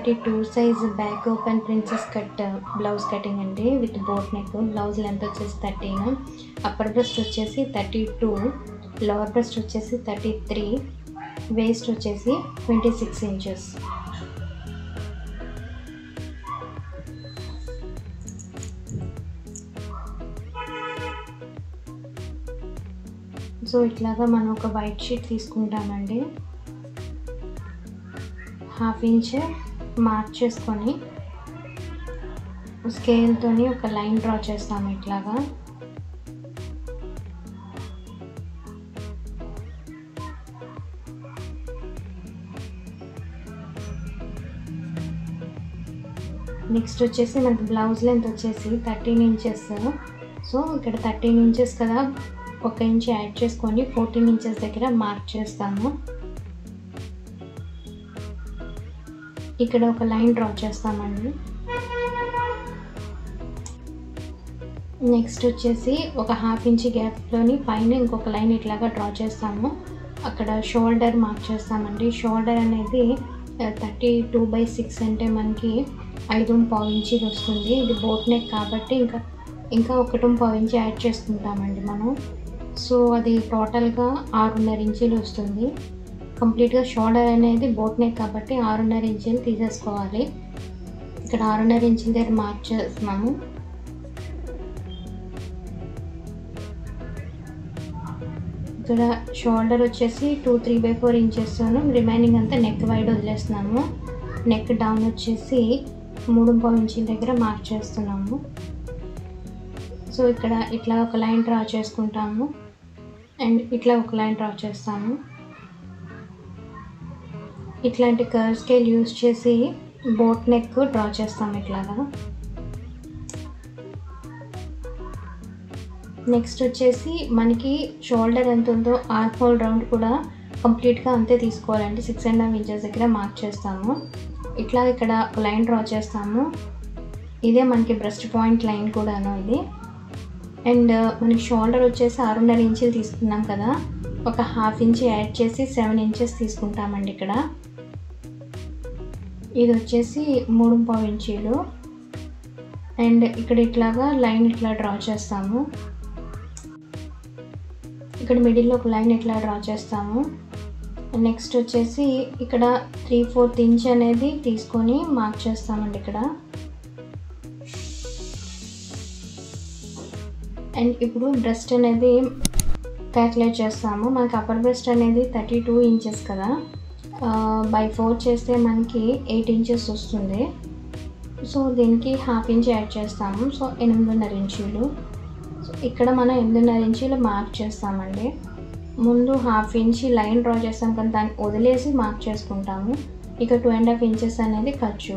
Thirty two size back open princess cut blouse cutting అండి with boat neck blouse length వచ్చేసి thirteen upper breast వచ్చేసి thirty two lower breast వచ్చేసి thirty three waist వచ్చేసి twenty six inches so ఇట్లాగా మనం ఒక white sheet తీసుకుంటామండి half inch mark చేసుకొని స్కేల్తోని ఒక లైన్ డ్రా చేస్తాము ఇట్లాగా నెక్స్ట్ వచ్చేసి మనకి బ్లౌజ్ లెంత్ వచ్చేసి థర్టీన్ ఇంచెస్ సో ఇక్కడ థర్టీన్ ఇంచెస్ కదా ఒక ఇంచ్ యాడ్ చేసుకొని ఫోర్టీన్ ఇంచెస్ దగ్గర మార్క్ చేస్తాము ఇక్కడ ఒక లైన్ డ్రా చేస్తామండి నెక్స్ట్ వచ్చేసి ఒక హాఫ్ ఇంచ్ గ్యాప్లోని పైన ఇంకొక లైన్ ఇట్లాగా డ్రా చేస్తాము అక్కడ షోల్డర్ మార్క్ చేస్తామండి షోల్డర్ అనేది థర్టీ టూ బై సిక్స్ అంటే మనకి ఐదు పావు ఇంచీలు వస్తుంది ఇది బోట్ నెక్ కాబట్టి ఇంకా ఇంకా ఒకటి పావు ఇంచి యాడ్ చేసుకుంటామండి మనం సో అది టోటల్గా ఆరున్నర ఇంచీలు వస్తుంది కంప్లీట్గా షోల్డర్ అనేది బోట్ నెక్ కాబట్టి ఆరున్నర ఇంచీలు తీసేసుకోవాలి ఇక్కడ ఆరున్నర ఇంచుల దగ్గర మార్క్ చేస్తున్నాము ఇక్కడ షోల్డర్ వచ్చేసి two three by four inches remaining అంతా నెక్ వైడ్ వదిలేస్తున్నాము నెక్ డౌన్ వచ్చేసి మూడు పావు ఇంచుల దగ్గర మార్క్ చేస్తున్నాము సో ఇక్కడ ఇట్లా ఒక లైన్ డ్రా చేసుకుంటాము అండ్ ఇట్లా ఒక లైన్ డ్రా చేస్తాము ఇట్లాంటి కర్వ్ స్కేల్ యూస్ చేసి బోట్ నెక్ డ్రా చేస్తాము ఇట్లాగా నెక్స్ట్ వచ్చేసి మనకి షోల్డర్ ఎంత ఉందో ఆర్మ్ హోల్ రౌండ్ కూడా కంప్లీట్గా అంతే తీసుకోవాలండి సిక్స్ అండ్ హాఫ్ ఇంచెస్ దగ్గర మార్క్ చేస్తాము ఇట్లా ఇక్కడ ఒక లైన్ డ్రా చేస్తాము ఇదే మనకి బ్రెస్ట్ పాయింట్ లైన్ కూడాను ఇది అండ్ మనకి షోల్డర్ వచ్చేసి ఆరున్నర ఇంచులు తీసుకున్నాం కదా ఒక హాఫ్ ఇంచ్ యాడ్ చేసి సెవెన్ ఇంచెస్ తీసుకుంటామండి ఇక్కడ ఇది వచ్చేసి మూడు పావు ఇంచీలు అండ్ ఇక్కడ ఇట్లాగా లైన్ ఇట్లా డ్రా చేస్తాము ఇక్కడ మిడిల్లో ఒక లైన్ ఇట్లా డ్రా చేస్తాము నెక్స్ట్ వచ్చేసి ఇక్కడ త్రీ ఫోర్త్ ఇంచ్ అనేది తీసుకొని మార్క్ చేస్తామండి ఇక్కడ అండ్ ఇప్పుడు బ్రెస్ట్ అనేది క్యాల్కులేట్ చేస్తాము మనకి అప్పర్ బ్రెస్ట్ అనేది థర్టీ టూ ఇంచెస్ కదా బై ఫోర్ చేస్తే మనకి ఎయిట్ ఇంచెస్ వస్తుంది సో దీనికి హాఫ్ ఇంచ్ యాడ్ చేస్తాము సో ఎనిమిదిన్నర ఇంచులు సో ఇక్కడ మనం ఎనిమిదిన్నర ఇంచులు మార్క్ చేస్తామండి ముందు హాఫ్ ఇంచ్ లైన్ డ్రా చేస్తాం కానీ దాన్ని వదిలేసి మార్క్ చేసుకుంటాము ఇక టూ అండ్ హాఫ్ ఇంచెస్ అనేది ఖర్చు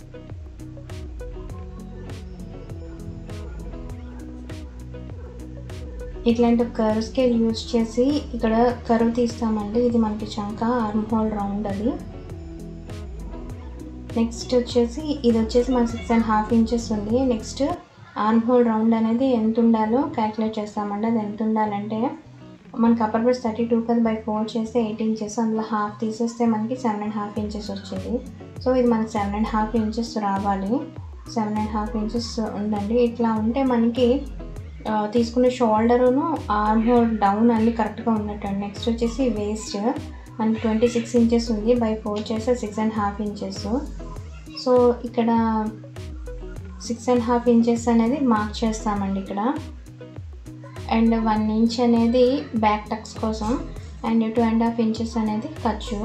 ఇట్లాంటి కర్వ్ స్కేల్ యూజ్ చేసి ఇక్కడ కర్వ్ తీస్తామండి ఇది మనకి చంక ఆర్మ్ హోల్ రౌండ్ అది నెక్స్ట్ వచ్చేసి ఇది వచ్చేసి మన సిక్స్ అండ్ హాఫ్ ఇంచెస్ ఉంది నెక్స్ట్ ఆర్మ్ హోల్ రౌండ్ అనేది ఎంత ఉండాలో క్యాల్కులేట్ చేస్తామండి అది ఎంత ఉండాలంటే మనకి అప్పర్ బ్రెస్ట్ థర్టీ టూ కదా బై ఫోర్ చేస్తే ఎయిట్ ఇంచెస్ అందులో హాఫ్ తీసేస్తే మనకి సెవెన్ అండ్ హాఫ్ ఇంచెస్ వచ్చింది సో ఇది మనకి సెవెన్ అండ్ హాఫ్ ఇంచెస్ రావాలి సెవెన్ అండ్ హాఫ్ ఇంచెస్ ఉందండి ఇట్లా ఉంటే మనకి తీసుకునే షోల్డరును ఆర్మ్ హోల్ డౌన్ అన్ని కరెక్ట్గా ఉన్నట్టండి నెక్స్ట్ వచ్చేసి వేస్ట్ మనకి ట్వంటీ సిక్స్ ఇంచెస్ ఉంది బై ఫోర్ చేస్తే six and half inches so ఇక్కడ సిక్స్ అండ్ హాఫ్ ఇంచెస్ అనేది మార్క్ చేస్తామండి ఇక్కడ అండ్ వన్ ఇంచ్ అనేది బ్యాక్ టక్స్ కోసం and two and half inches అనేది ఖర్చు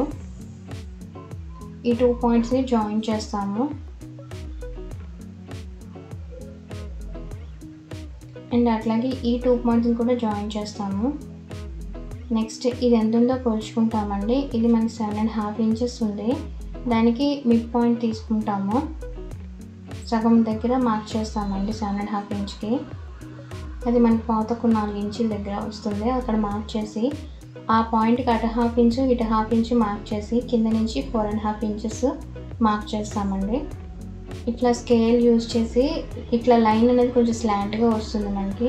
ఈ టూ పాయింట్స్ని జాయిన్ చేస్తాము అండ్ అట్లాగే ఈ టూ పాయింట్స్ని కూడా జాయిన్ చేస్తాము నెక్స్ట్ ఇది ఎంత ఉందో కొలుచుకుంటామండి ఇది మనకి సెవెన్ అండ్ హాఫ్ ఇంచెస్ ఉంది దానికి మిడ్ పాయింట్ తీసుకుంటాము సగం దగ్గర మార్క్ చేస్తామండి సెవెన్ అండ్ హాఫ్ ఇంచ్కి అది మనకి పాతకు నాలుగు ఇంచుల దగ్గర వస్తుంది అక్కడ మార్క్ చేసి ఆ పాయింట్కి అటు హాఫ్ ఇంచు ఇటు హాఫ్ ఇంచు మార్క్ చేసి కింద నుంచి four and half inches mark చేస్తామండి ఇట్లా స్కేల్ యూజ్ చేసి ఇట్లా లైన్ అనేది కొంచెం స్లాంట్గా వస్తుంది మనకి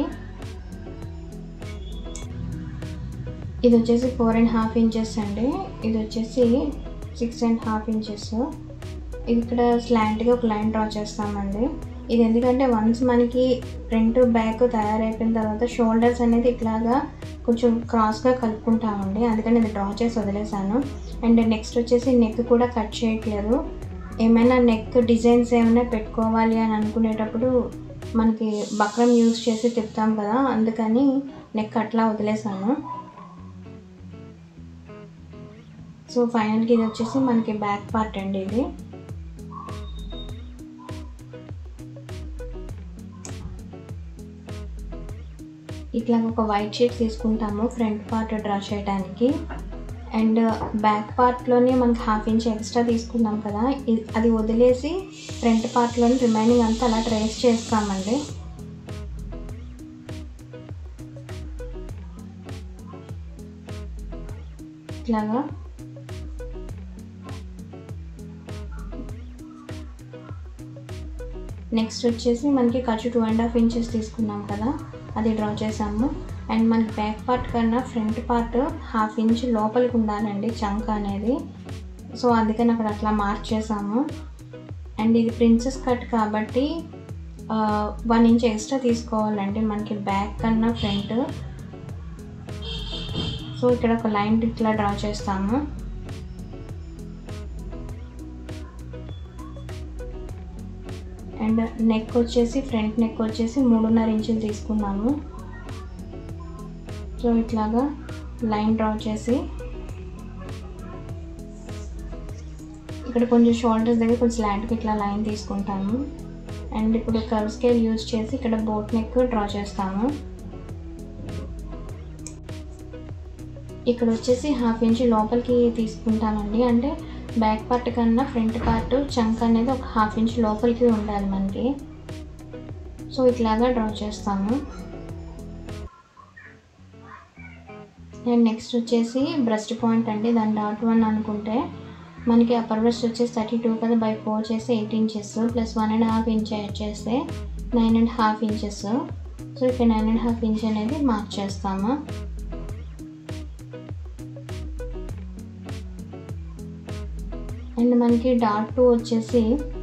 ఇది వచ్చేసి ఫోర్ అండ్ హాఫ్ ఇంచెస్ అండి ఇది వచ్చేసి సిక్స్ అండ్ హాఫ్ ఇంచెస్ ఇది ఇక్కడ స్లాంట్గా ఒక లైన్ డ్రా చేస్తామండి ఇది ఎందుకంటే వన్స్ మనకి ఫ్రంట్ బ్యాక్ తయారైపోయిన తర్వాత షోల్డర్స్ అనేది ఇట్లాగా కొంచెం క్రాస్గా కలుపుకుంటామండి అందుకని ఇది డ్రా చేసి వదిలేసాను అండ్ నెక్స్ట్ వచ్చేసి నెక్ కూడా కట్ చేయట్లేదు ఏమైనా నెక్ డిజైన్స్ ఏమైనా పెట్టుకోవాలి అని అనుకునేటప్పుడు మనకి బక్రం యూజ్ చేసి తిప్పుతాం కదా అందుకని నెక్ అట్లా వదిలేసాను సో ఫైనల్కి ఇది వచ్చేసి మనకి బ్యాక్ పార్ట్ అండి ఇది ఇట్లా ఒక వైట్ షీట్ తీసుకుంటాము ఫ్రంట్ పార్ట్ డ్రా చేయడానికి అండ్ బ్యాక్ పార్ట్లోనే మనకి హాఫ్ ఇంచ్ ఎక్స్ట్రా తీసుకున్నాం కదా ఇ- అది వదిలేసి ఫ్రంట్ పార్ట్లోని రిమైనింగ్ అంతా అలా ట్రేస్ చేస్తామండి ఇట్లాగా నెక్స్ట్ వచ్చేసి మనకి ఖర్చు టూ అండ్ హాఫ్ ఇంచెస్ తీసుకున్నాం కదా అది డ్రా చేసాము అండ్ మనకి బ్యాక్ పార్ట్ కన్నా ఫ్రంట్ పార్ట్ హాఫ్ ఇంచ్ లోపలికి ఉండాలండి చంక్ అనేది సో అందుకని అక్కడ అట్లా మార్క్ చేసాము అండ్ ఇది ప్రిన్సెస్ కట్ కాబట్టి వన్ ఇంచ్ ఎక్స్ట్రా తీసుకోవాలండి మనకి బ్యాక్ కన్నా ఫ్రంట్ సో ఇక్కడ ఒక లైన్ ఇట్లా డ్రా చేస్తాము అండ్ నెక్ వచ్చేసి ఫ్రంట్ నెక్ వచ్చేసి మూడున్నర ఇంచులు తీసుకున్నాము సో ఇట్లాగా లైన్ డ్రా చేసి ఇక్కడ కొంచెం షోల్డర్స్ దగ్గర కొంచెం స్లాంట్కి ఇట్లా లైన్ తీసుకుంటాము అండ్ ఇప్పుడు కర్వ్ స్కేల్ యూజ్ చేసి ఇక్కడ బోట్ నెక్ డ్రా చేస్తాము ఇక్కడ వచ్చేసి హాఫ్ ఇంచ్ లోపలికి తీసుకుంటామండి అంటే బ్యాక్ పార్ట్ కన్నా ఫ్రంట్ పార్ట్ చంక్ అనేది ఒక హాఫ్ ఇంచ్ లోపలికి ఉండాలి మనకి సో ఇట్లాగా డ్రా చేస్తాము అండ్ నెక్స్ట్ వచ్చేసి బ్రెస్ట్ పాయింట్ అండి దాని డాట్ వన్ అనుకుంటే మనకి అప్పర్ బ్రెస్ట్ వచ్చేసి థర్టీ టూ కదా బై ఫోర్ చేస్తే eight inches plus one and half inch add చేస్తే nine and half inches so ఇక్కడ నైన్ అండ్ హాఫ్ ఇంచ్ అనేది మార్క్ చేస్తాము అండ్ మనకి డాట్ టూ వచ్చేసి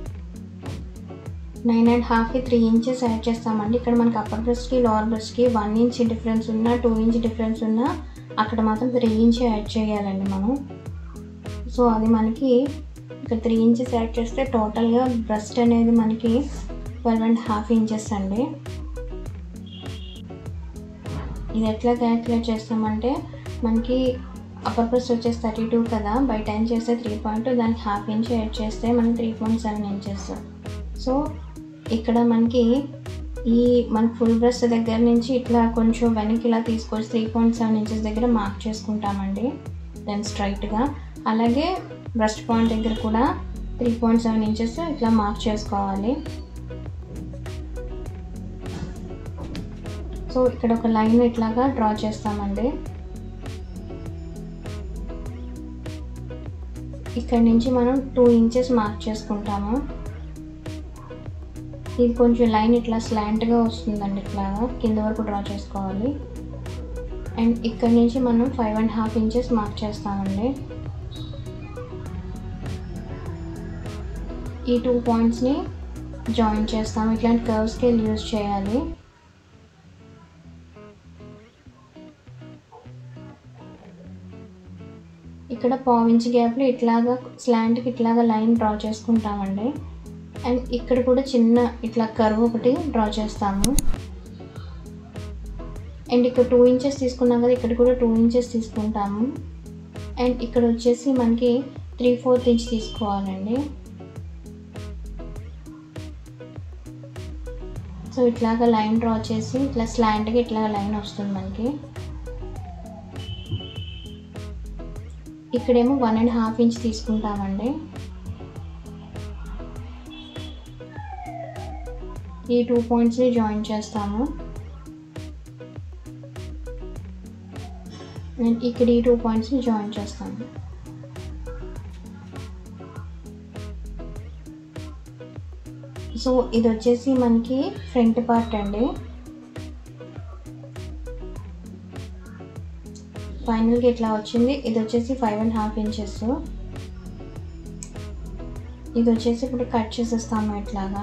నైన్ అండ్ హాఫ్కి త్రీ ఇంచెస్ యాడ్ చేస్తామండి ఇక్కడ మనకి అప్పర్ బ్రెస్ట్కి లోవర్ బ్రెస్ట్కి వన్ ఇంచ్ డిఫరెన్స్ ఉన్నా టూ ఇంచ్ డిఫరెన్స్ ఉన్నా అక్కడ మాత్రం త్రీ ఇంచ్ యాడ్ చేయాలండి మనం సో అది మనకి ఇక్కడ త్రీ ఇంచెస్ యాడ్ చేస్తే టోటల్గా బ్రెస్ట్ అనేది మనకి ట్వెల్వ్ అండ్ హాఫ్ ఇంచెస్ అండి ఇది ఎట్లా క్యాల్కులేట్ చేస్తామంటే మనకి అప్పర్ బ్రెస్ట్ వచ్చేసి థర్టీ టూ కదా బై టెన్ చేస్తే త్రీ పాయింట్ దానికి హాఫ్ ఇంచ్ యాడ్ చేస్తే మనకి three point seven inches so ఇక్కడ మనకి ఈ మన ఫుల్ బ్రెస్ట్ దగ్గర నుంచి ఇట్లా కొంచెం వెనక్కి ఇలా తీసుకొచ్చి త్రీ పాయింట్ సెవెన్ ఇంచెస్ దగ్గర మార్క్ చేసుకుంటామండి దెన్ స్ట్రైట్గా అలాగే బ్రెస్ట్ పాయింట్ దగ్గర కూడా త్రీ పాయింట్ సెవెన్ ఇంచెస్ ఇట్లా మార్క్ చేసుకోవాలి సో ఇక్కడ ఒక లైన్ ఇట్లాగా డ్రా చేస్తామండి ఇక్కడ నుంచి మనం టూ ఇంచెస్ మార్క్ చేసుకుంటాము ఇది కొంచెం లైన్ ఇట్లా స్లాంట్గా వస్తుందండి ఇట్లాగా కింద వరకు డ్రా చేసుకోవాలి అండ్ ఇక్కడ నుంచి మనం five and half inches mark చేస్తామండి ఈ టూ పాయింట్స్ని జాయిన్ చేస్తాం ఇట్లాంటి కర్వ్ స్కేల్ యూజ్ చేయాలి ఇక్కడ పావించి గ్యాప్లో ఇట్లాగా స్లాంట్కి ఇట్లాగా లైన్ డ్రా చేసుకుంటామండి అండ్ ఇక్కడ కూడా చిన్న ఇట్లా కర్వ్ ఒకటి డ్రా చేస్తాము అండ్ ఇక్కడ టూ ఇంచెస్ తీసుకున్నాం కదా ఇక్కడ కూడా టూ ఇంచెస్ తీసుకుంటాము అండ్ ఇక్కడ వచ్చేసి మనకి త్రీ ఫోర్త్ ఇంచ్ తీసుకోవాలండి సో ఇట్లాగా లైన్ డ్రా చేసి ఇట్లా స్లాంట్గా ఇట్లా లైన్ వస్తుంది మనకి ఇక్కడేమో వన్ అండ్ హాఫ్ ఇంచ్ తీసుకుంటామండి ఈ టూ పాయింట్స్ని జాయిన్ చేస్తాము అండ్ ఇక్కడ ఈ టూ పాయింట్స్ని జాయిన్ చేస్తాము సో ఇది వచ్చేసి మనకి ఫ్రంట్ పార్ట్ అండి ఫైనల్గా ఇట్లా వచ్చింది ఇది వచ్చేసి ఫైవ్ అండ్ హాఫ్ ఇంచెస్ ఇది వచ్చేసి ఇప్పుడు కట్ చేసేస్తాము ఇట్లాగా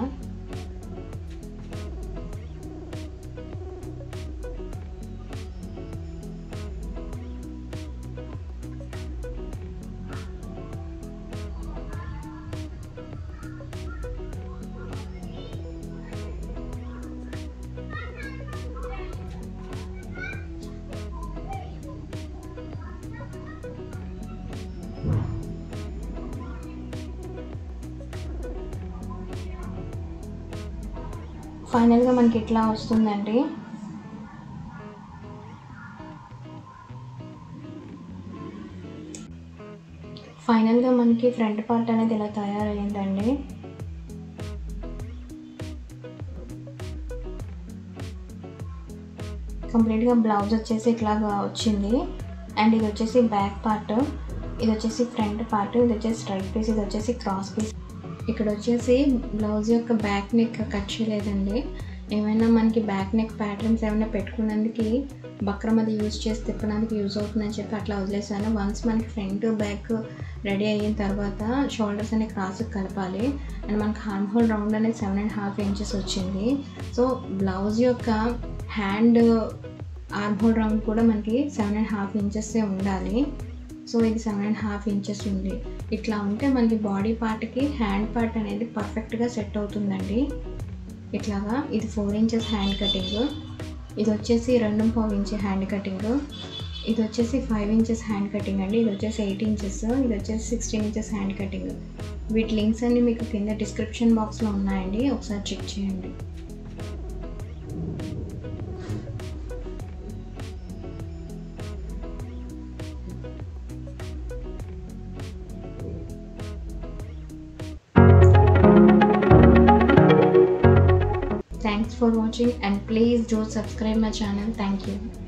ఫైనల్గా మనకి ఇట్లా వస్తుందండి ఫైనల్గా మనకి ఫ్రంట్ పార్ట్ అనేది ఇలా తయారయ్యిందండి కంప్లీట్గా బ్లౌజ్ వచ్చేసి ఇట్లాగా వచ్చింది అండ్ ఇది వచ్చేసి బ్యాక్ పార్ట్ ఇది వచ్చేసి ఫ్రంట్ పార్ట్ ఇది వచ్చేసి స్ట్రైట్ పీస్ ఇది వచ్చేసి క్రాస్ పీస్ ఇక్కడ వచ్చేసి బ్లౌజ్ యొక్క బ్యాక్ నెక్ కట్ చేయలేదండి ఏమైనా మనకి బ్యాక్ నెక్ ప్యాటర్న్స్ ఏమైనా పెట్టుకున్నందుకు బక్రం అది యూజ్ చేసి తిప్పడానికి యూజ్ అవుతుందని చెప్పి అట్లా వదిలేసాను వన్స్ మనకి ఫ్రంట్ బ్యాక్ రెడీ అయిన తర్వాత షోల్డర్స్ అనేవి క్రాస్ కలపాలి అండ్ మనకి హార్మ్ హోల్ రౌండ్ అనేది సెవెన్ అండ్ హాఫ్ ఇంచెస్ వచ్చింది సో బ్లౌజ్ యొక్క హ్యాండ్ ఆర్మ్ హోల్ రౌండ్ కూడా మనకి సెవెన్ అండ్ హాఫ్ ఇంచెస్సే ఉండాలి సో ఇది సెవెన్ అండ్ హాఫ్ ఇంచెస్ ఉంది ఇట్లా ఉంటే మనకి బాడీ పార్ట్కి హ్యాండ్ పార్ట్ అనేది పర్ఫెక్ట్గా సెట్ అవుతుందండి ఇట్లాగా ఇది ఫోర్ ఇంచెస్ హ్యాండ్ కటింగ్ ఇది వచ్చేసి రెండు పావు ఇంచ్ హ్యాండ్ కటింగ్ ఇది వచ్చేసి ఫైవ్ ఇంచెస్ హ్యాండ్ కటింగ్ అండి ఇది వచ్చేసి ఎయిట్ ఇంచెస్ ఇది వచ్చేసి సిక్స్టీన్ ఇంచెస్ హ్యాండ్ కటింగ్ వీటి లింక్స్ అన్ని మీకు కింద డిస్క్రిప్షన్ బాక్స్లో ఉన్నాయండి ఒకసారి చెక్ చేయండి Thanks for watching and please do subscribe my channel. Thank you.